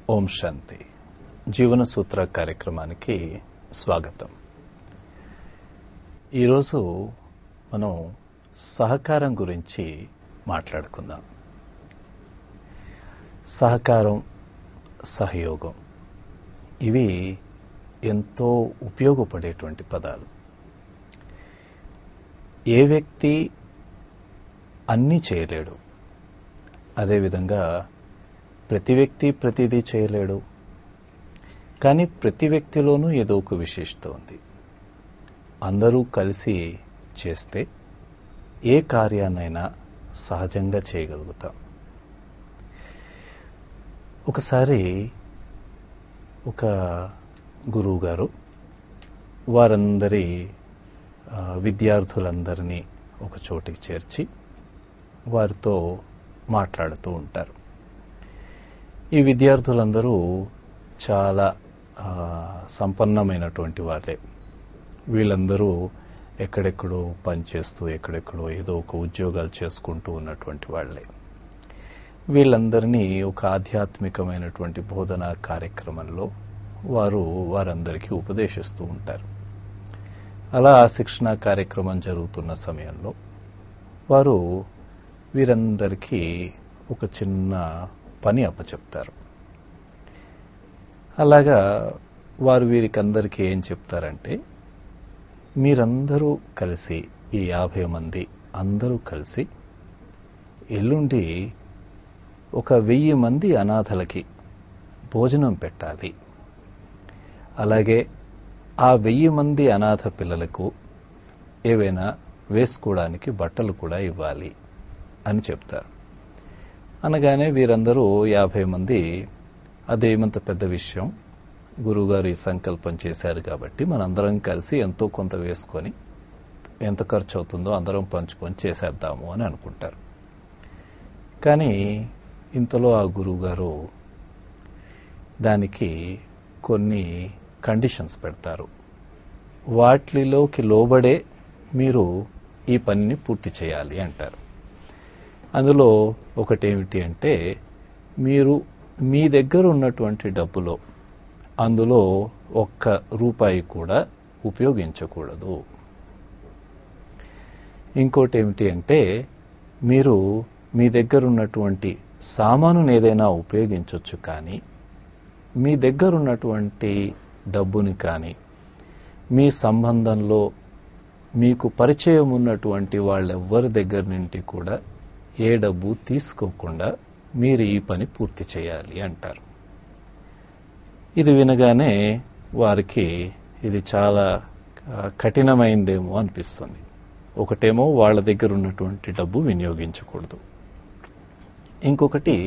ఓం శాంతి జీవన సూత్ర కార్యక్రమానికి స్వాగతం ఈరోజు మనం సహకారం గురించి మాట్లాడుకుందాం సహకారం సహయోగం ఇవి ఎంతో ఉపయోగపడేటువంటి పదాలు ఏ వ్యక్తి అన్నీ చేయలేడు అదేవిధంగా ప్రతి వ్యక్తి ప్రతిదీ చేయలేడు కానీ ప్రతి వ్యక్తిలోనూ ఏదో ఒక విశేషత ఉంది అందరూ కలిసి చేస్తే ఏ కార్యాన్నైనా సహజంగా చేయగలుగుతాం ఒకసారి ఒక గురువు గారు వారందరి ఆ, విద్యార్థులందరినీ ఒక చోటికి చేర్చి వారితో మాట్లాడుతూ ఉంటారు ఈ విద్యార్థులందరూ చాలా ఆ, సంపన్నమైనటువంటి వాళ్ళే వీళ్ళందరూ ఎక్కడెక్కడో పనిచేస్తూ ఎక్కడెక్కడో ఏదో ఒక ఉద్యోగాలు చేసుకుంటూ ఉన్నటువంటి వాళ్ళే వీళ్ళందరినీ ఒక ఆధ్యాత్మికమైనటువంటి బోధనా కార్యక్రమంలో వారు వారందరికీ ఉపదేశిస్తూ ఉంటారు అలా ఆ శిక్షణా కార్యక్రమం జరుగుతున్న సమయంలో వారు వీరందరికీ ఒక చిన్న పని అప్పచెప్తారు అలాగా వారు వీరికి అందరికీ ఏం చెప్తారంటే మీరందరూ కలిసి ఈ యాభై మంది అందరూ కలిసి ఎల్లుండి ఒక వెయ్యి మంది అనాథలకి భోజనం పెట్టాలి అలాగే ఆ వెయ్యి మంది అనాథ పిల్లలకు ఏవైనా వేసుకోవడానికి బట్టలు కూడా ఇవ్వాలి అని చెప్తారు అనగానే వీరందరూ యాభై మంది అదేమంత పెద్ద విషయం గురువుగారు ఈ సంకల్పం చేశారు కాబట్టి మనందరం కలిసి ఎంతో కొంత వేసుకొని ఎంత ఖర్చు అవుతుందో అందరం పంచుకొని చేసేద్దాము అని అనుకుంటారు కానీ ఇంతలో ఆ గురువుగారు దానికి కొన్ని కండిషన్స్ పెడతారు వాటిలోకి లోబడే మీరు ఈ పనిని పూర్తి చేయాలి అంటారు అందులో ఒకటేమిటి అంటే మీరు మీ దగ్గర ఉన్నటువంటి డబ్బులో అందులో ఒక్క రూపాయి కూడా ఉపయోగించకూడదు ఇంకోటి ఏమిటి అంటే మీరు మీ దగ్గర ఉన్నటువంటి సామానును ఏదైనా ఉపయోగించవచ్చు కానీ మీ దగ్గర ఉన్నటువంటి డబ్బుని కానీ మీ సంబంధంలో మీకు పరిచయం ఉన్నటువంటి వాళ్ళెవ్వరి దగ్గర నుండి కూడా ఏ డబ్బు తీసుకోకుండా మీరు ఈ పని పూర్తి చేయాలి అంటారు ఇది వినగానే వారికి ఇది చాలా ఆ, కఠినమైందేమో అనిపిస్తుంది ఒకటేమో వాళ్ళ దగ్గర ఉన్నటువంటి డబ్బు వినియోగించకూడదు ఇంకొకటి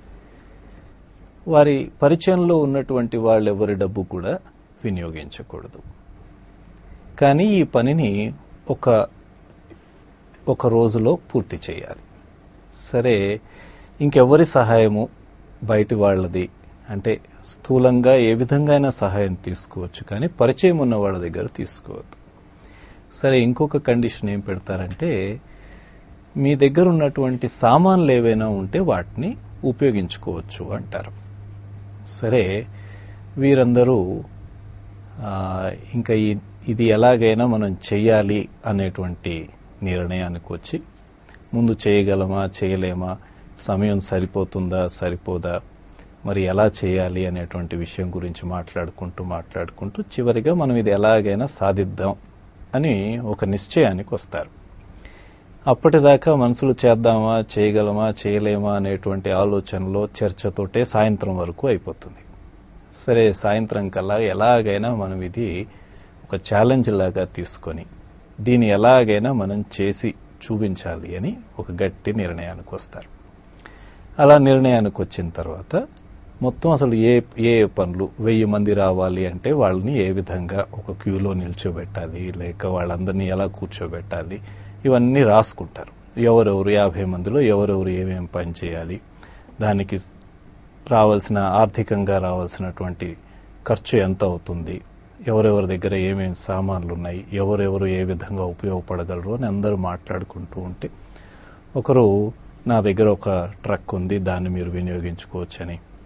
వారి పరిచయంలో ఉన్నటువంటి వాళ్ళెవరి డబ్బు కూడా వినియోగించకూడదు కానీ ఈ పనిని ఒక ఒక రోజులో పూర్తి చేయాలి సరే ఇంకెవరి సహాయము బయటి వాళ్ళది అంటే స్థూలంగా ఏ విధంగా అయినా సహాయం తీసుకోవచ్చు కానీ పరిచయం ఉన్న వాళ్ళ దగ్గర తీసుకోవద్దు సరే ఇంకొక కండిషన్ ఏం పెడతారంటే మీ దగ్గర ఉన్నటువంటి సామాన్లు ఏవైనా ఉంటే వాటిని ఉపయోగించుకోవచ్చు అంటారు సరే వీరందరూ ఆ, ఇంకా ఈ- ఇది ఎలాగైనా మనం చెయ్యాలి అనేటువంటి నిర్ణయానికి వచ్చి ముందు చేయగలమా చేయలేమా సమయం సరిపోతుందా సరిపోదా మరి ఎలా చేయాలి అనేటువంటి విషయం గురించి మాట్లాడుకుంటూ మాట్లాడుకుంటూ చివరిగా మనం ఇది ఎలాగైనా సాధిద్దాం అని ఒక నిశ్చయానికి వస్తారు అప్పటిదాకా మనసులు చేద్దామా చేయగలమా చేయలేమా అనేటువంటి ఆలోచనలో చర్చతోటే సాయంత్రం వరకు అయిపోతుంది సరే సాయంత్రం కల్లా ఎలాగైనా మనం ఇది ఒక ఛాలెంజ్ లాగా తీసుకొని దీన్ని ఎలాగైనా మనం చేసి చూపించాలి అని ఒక గట్టి నిర్ణయానికి వస్తారు అలా నిర్ణయానికి వచ్చిన తర్వాత మొత్తం అసలు ఏ ఏ పనులు వెయ్యి మంది రావాలి అంటే వాళ్ళని ఏ విధంగా ఒక క్యూలో నిల్చోబెట్టాలి లేక వాళ్ళందరినీ ఎలా కూర్చోబెట్టాలి ఇవన్నీ రాసుకుంటారు ఎవరెవరు యాభై మందిలో ఎవరెవరు ఏమేం పని చేయాలి దానికి రావాల్సిన ఆర్థికంగా రావాల్సినటువంటి ఖర్చు ఎంత అవుతుంది ఎవరెవరి దగ్గర ఏమేమి సామాన్లు ఉన్నాయి ఎవరెవరు ఏ విధంగా ఉపయోగపడగలరు అని అందరూ మాట్లాడుకుంటూ ఉంటే ఒకరు నా దగ్గర ఒక ట్రక్ ఉంది దాన్ని మీరు వినియోగించుకోవచ్చని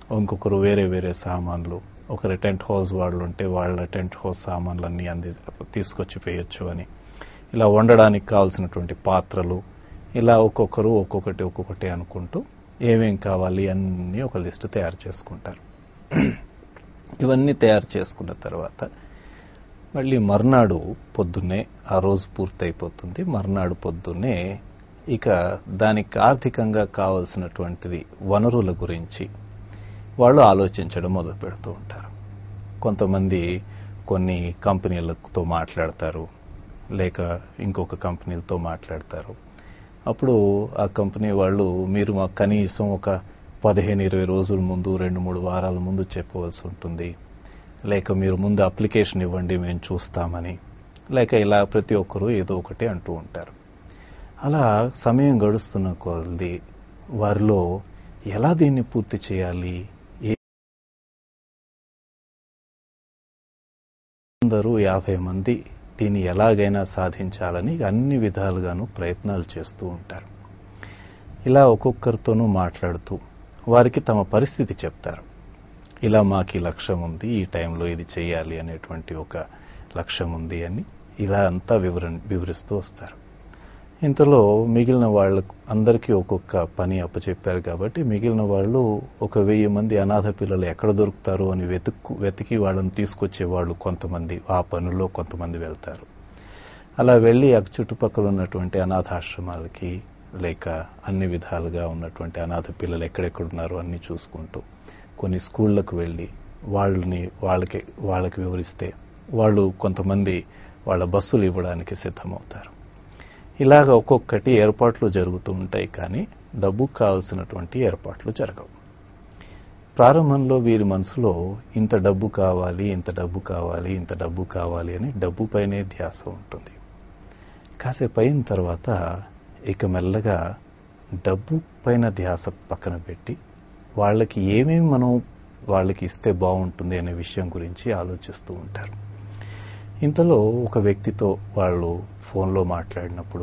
ఇంకొకరు వేరే వేరే సామాన్లు ఒకరి టెంట్ హౌస్ వాళ్ళు ఉంటే వాళ్ళ టెంట్ హౌస్ సామాన్లన్నీ అంది తీసుకొచ్చి వేయొచ్చు అని ఇలా వండడానికి కావాల్సినటువంటి పాత్రలు ఇలా ఒక్కొక్కరు ఒక్కొక్కటి ఒక్కొక్కటి అనుకుంటూ ఏమేం కావాలి అన్నీ ఒక లిస్ట్ తయారు చేసుకుంటారు ఇవన్నీ తయారు చేసుకున్న తర్వాత మళ్ళీ మర్నాడు పొద్దున్నే ఆ రోజు పూర్తయిపోతుంది మర్నాడు పొద్దున్నే ఇక దానికి ఆర్థికంగా కావలసినటువంటిది వనరుల గురించి వాళ్ళు ఆలోచించడం మొదలు పెడుతూ ఉంటారు కొంతమంది కొన్ని కంపెనీలతో మాట్లాడతారు లేక ఇంకొక కంపెనీలతో మాట్లాడతారు అప్పుడు ఆ కంపెనీ వాళ్ళు మీరు మాకు కనీసం ఒక పదిహేను ఇరవై రోజుల ముందు రెండు మూడు వారాల ముందు చెప్పవలసి ఉంటుంది లేక మీరు ముందు అప్లికేషన్ ఇవ్వండి మేము చూస్తామని లేక ఇలా ప్రతి ఒక్కరూ ఏదో ఒకటి అంటూ ఉంటారు అలా సమయం గడుస్తున్న కొలది వారిలో ఎలా దీన్ని పూర్తి చేయాలి ఏ- అందరూ యాభై మంది దీన్ని ఎలాగైనా సాధించాలని అన్ని విధాలుగాను ప్రయత్నాలు చేస్తూ ఉంటారు ఇలా ఒక్కొక్కరితోనూ మాట్లాడుతూ వారికి తమ పరిస్థితి చెప్తారు ఇలా మాకు ఈ లక్ష్యం ఉంది ఈ టైంలో ఇది చేయాలి అనేటువంటి ఒక లక్ష్యం ఉంది అని ఇలా అంతా వివర వివరిస్తూ వస్తారు ఇంతలో మిగిలిన వాళ్ళకు అందరికీ ఒక్కొక్క పని అప్పచెప్పారు కాబట్టి మిగిలిన వాళ్ళు ఒక వెయ్యి మంది అనాథ పిల్లలు ఎక్కడ దొరుకుతారు అని వెతుక్కు వెతికి వాళ్ళని తీసుకొచ్చే వాళ్ళు కొంతమంది ఆ పనుల్లో కొంతమంది వెళ్తారు అలా వెళ్ళి ఆ చుట్టుపక్కల ఉన్నటువంటి అనాథాశ్రమాలకి లేక అన్ని విధాలుగా ఉన్నటువంటి అనాథ పిల్లలు ఎక్కడెక్కడున్నారో అన్ని చూసుకుంటూ కొన్ని స్కూళ్లకు వెళ్ళి వాళ్ళని వాళ్ళకి వాళ్ళకి వివరిస్తే వాళ్ళు కొంతమంది వాళ్ళ బస్సులు ఇవ్వడానికి సిద్ధమవుతారు ఇలాగ ఒక్కొక్కటి ఏర్పాట్లు జరుగుతూ ఉంటాయి కానీ డబ్బుకు కావాల్సినటువంటి ఏర్పాట్లు జరగవు ప్రారంభంలో వీరి మనసులో ఇంత డబ్బు కావాలి ఇంత డబ్బు కావాలి ఇంత డబ్బు కావాలి అని డబ్బు పైనే ధ్యాస ఉంటుంది కాసేపు అయిన తర్వాత ఇక మెల్లగా డబ్బు పైన ధ్యాస పక్కన పెట్టి వాళ్ళకి ఏమేమి మనం వాళ్ళకి ఇస్తే బాగుంటుంది అనే విషయం గురించి ఆలోచిస్తూ ఉంటారు ఇంతలో ఒక వ్యక్తితో వాళ్ళు ఫోన్లో మాట్లాడినప్పుడు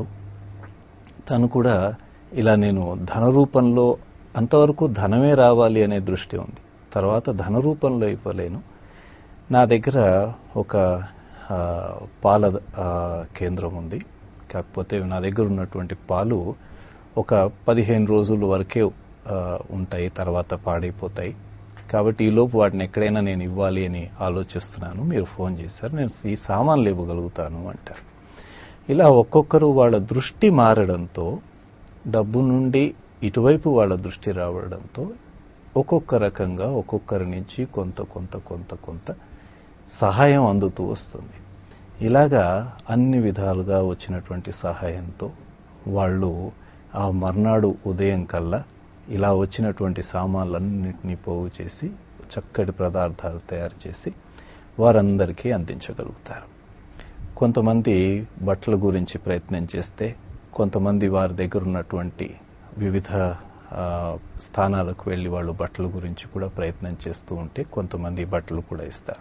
తను కూడా ఇలా నేను ధన రూపంలో అంతవరకు ధనమే రావాలి అనే దృష్టి ఉంది తర్వాత ధన రూపంలో ఇవ్వలేను నా దగ్గర ఒక ఆ, పాల ఆ, కేంద్రం ఉంది కాకపోతే నా దగ్గర ఉన్నటువంటి పాలు ఒక పదిహేను రోజుల వరకే ఆ, ఉంటాయి తర్వాత పాడైపోతాయి కాబట్టి ఈలోపు వాటిని ఎక్కడైనా నేను ఇవ్వాలి అని ఆలోచిస్తున్నాను మీరు ఫోన్ చేశారు నేను ఈ సామాన్లు ఇవ్వగలుగుతాను అంటారు ఇలా ఒక్కొక్కరు వాళ్ళ దృష్టి మారడంతో డబ్బు నుండి ఇటువైపు వాళ్ళ దృష్టి రావడంతో ఒక్కొక్క రకంగా ఒక్కొక్కరి నుంచి కొంత కొంత కొంత కొంత సహాయం అందుతూ వస్తుంది ఇలాగా అన్ని విధాలుగా వచ్చినటువంటి సహాయంతో వాళ్ళు ఆ మర్నాడు ఉదయం కల్లా ఇలా వచ్చినటువంటి సామాన్లన్నింటినీ పోగు చేసి చక్కటి పదార్థాలు తయారు చేసి వారందరికీ అందించగలుగుతారు కొంతమంది బట్టల గురించి ప్రయత్నం చేస్తే కొంతమంది వారి దగ్గర ఉన్నటువంటి వివిధ ఆ, స్థానాలకు వెళ్ళి వాళ్ళు బట్టల గురించి కూడా ప్రయత్నం చేస్తూ ఉంటే కొంతమంది బట్టలు కూడా ఇస్తారు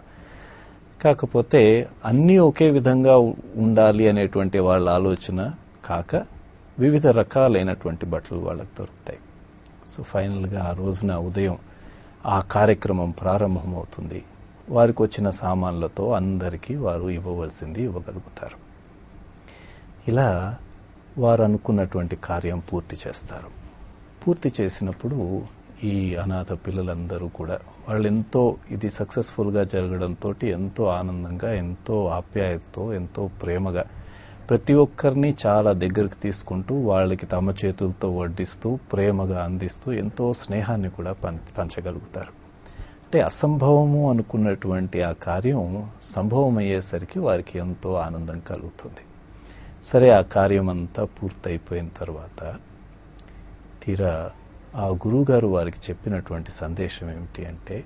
కాకపోతే అన్నీ ఒకే విధంగా ఉ- ఉండాలి అనేటువంటి వాళ్ళ ఆలోచన కాక వివిధ రకాలైనటువంటి బట్టలు వాళ్ళకి దొరుకుతాయి సో ఫైనల్గా ఆ రోజున ఉదయం ఆ కార్యక్రమం ప్రారంభమవుతుంది వారికి వచ్చిన సామాన్లతో అందరికీ వారు ఇవ్వవలసింది ఇవ్వగలుగుతారు ఇలా వారు అనుకున్నటువంటి కార్యం పూర్తి చేస్తారు పూర్తి చేసినప్పుడు ఈ అనాథ పిల్లలందరూ కూడా వాళ్ళు ఎంతో ఇది సక్సెస్ఫుల్గా జరగడంతో ఎంతో ఆనందంగా ఎంతో ఆప్యాయతతో ఎంతో ప్రేమగా ప్రతి ఒక్కరిని చాలా దగ్గరికి తీసుకుంటూ వాళ్ళకి తమ చేతులతో వడ్డిస్తూ ప్రేమగా అందిస్తూ ఎంతో స్నేహాన్ని కూడా పం పంచగలుగుతారు అంటే అసంభవము అనుకున్నటువంటి ఆ కార్యం సంభవం అయ్యేసరికి వారికి ఎంతో ఆనందం కలుగుతుంది సరే ఆ కార్యం అంతా పూర్తయిపోయిన తర్వాత తీరా ఆ గురువుగారు వారికి చెప్పినటువంటి సందేశం ఏమిటి అంటే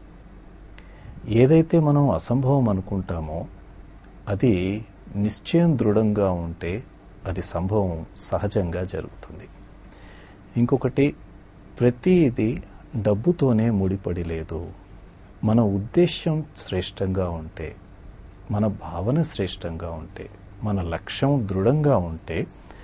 ఏదైతే మనం అసంభవం అనుకుంటామో అది నిశ్చయం దృఢంగా ఉంటే అది సంభవం సహజంగా జరుగుతుంది ఇంకొకటి ప్రతిది డబ్బుతోనే ముడిపడి లేదు మన ఉద్దేశ్యం శ్రేష్టంగా ఉంటే మన భావన శ్రేష్టంగా ఉంటే మన లక్ష్యం దృఢంగా ఉంటే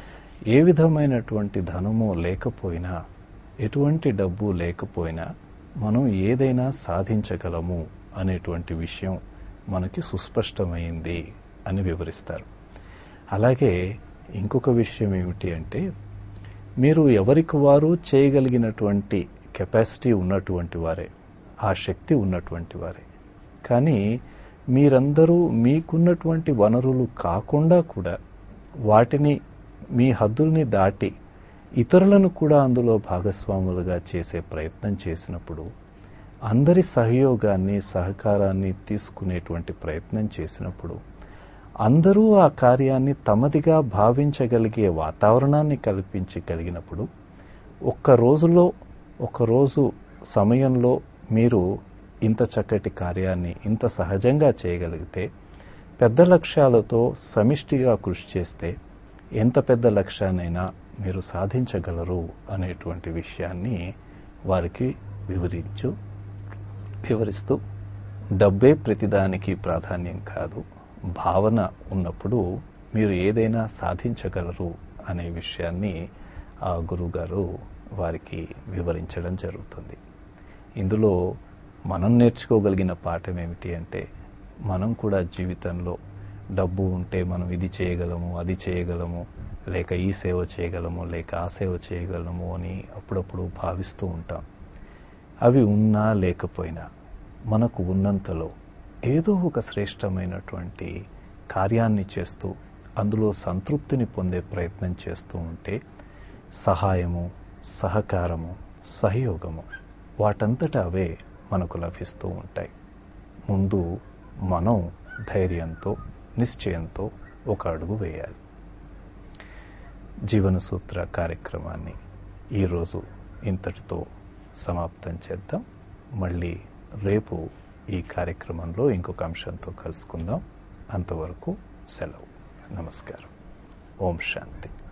ఏ విధమైనటువంటి ధనము లేకపోయినా ఎటువంటి డబ్బు లేకపోయినా మనం ఏదైనా సాధించగలము అనేటువంటి విషయం మనకి సుస్పష్టమైంది అని వివరిస్తారు అలాగే ఇంకొక విషయం ఏమిటి అంటే మీరు ఎవరికి వారు చేయగలిగినటువంటి కెపాసిటీ ఉన్నటువంటి వారే ఆ శక్తి ఉన్నటువంటి వారే కానీ మీరందరూ మీకున్నటువంటి వనరులు కాకుండా కూడా వాటిని మీ హద్దుల్ని దాటి ఇతరులను కూడా అందులో భాగస్వాములుగా చేసే ప్రయత్నం చేసినప్పుడు అందరి సహయోగాన్ని సహకారాన్ని తీసుకునేటువంటి ప్రయత్నం చేసినప్పుడు అందరూ ఆ కార్యాన్ని తమదిగా భావించగలిగే వాతావరణాన్ని కల్పించగలిగినప్పుడు ఒక్క రోజులో ఒక రోజు సమయంలో మీరు ఇంత చక్కటి కార్యాన్ని ఇంత సహజంగా చేయగలిగితే పెద్ద లక్ష్యాలతో సమిష్టిగా కృషి చేస్తే ఎంత పెద్ద లక్ష్యాన్నైనా మీరు సాధించగలరు అనేటువంటి విషయాన్ని వారికి వివరించు వివరిస్తూ డబ్బే ప్రతిదానికి ప్రాధాన్యం కాదు భావన ఉన్నప్పుడు మీరు ఏదైనా సాధించగలరు అనే విషయాన్ని ఆ గురువుగారు వారికి వివరించడం జరుగుతుంది ఇందులో మనం నేర్చుకోగలిగిన పాఠం ఏమిటి అంటే మనం కూడా జీవితంలో డబ్బు ఉంటే మనం ఇది చేయగలము అది చేయగలము లేక ఈ సేవ చేయగలము లేక ఆ సేవ చేయగలము అని అప్పుడప్పుడు భావిస్తూ ఉంటాం అవి ఉన్నా లేకపోయినా మనకు ఉన్నంతలో ఏదో ఒక శ్రేష్టమైనటువంటి కార్యాన్ని చేస్తూ అందులో సంతృప్తిని పొందే ప్రయత్నం చేస్తూ ఉంటే సహాయము సహకారము సహయోగము వాటంతట అవే మనకు లభిస్తూ ఉంటాయి ముందు మనం ధైర్యంతో నిశ్చయంతో ఒక అడుగు వేయాలి జీవన సూత్ర కార్యక్రమాన్ని ఈరోజు ఇంతటితో సమాప్తం చేద్దాం మళ్ళీ రేపు ఈ కార్యక్రమంలో ఇంకొక అంశంతో కలుసుకుందాం అంతవరకు సెలవు నమస్కారం ఓం శాంతి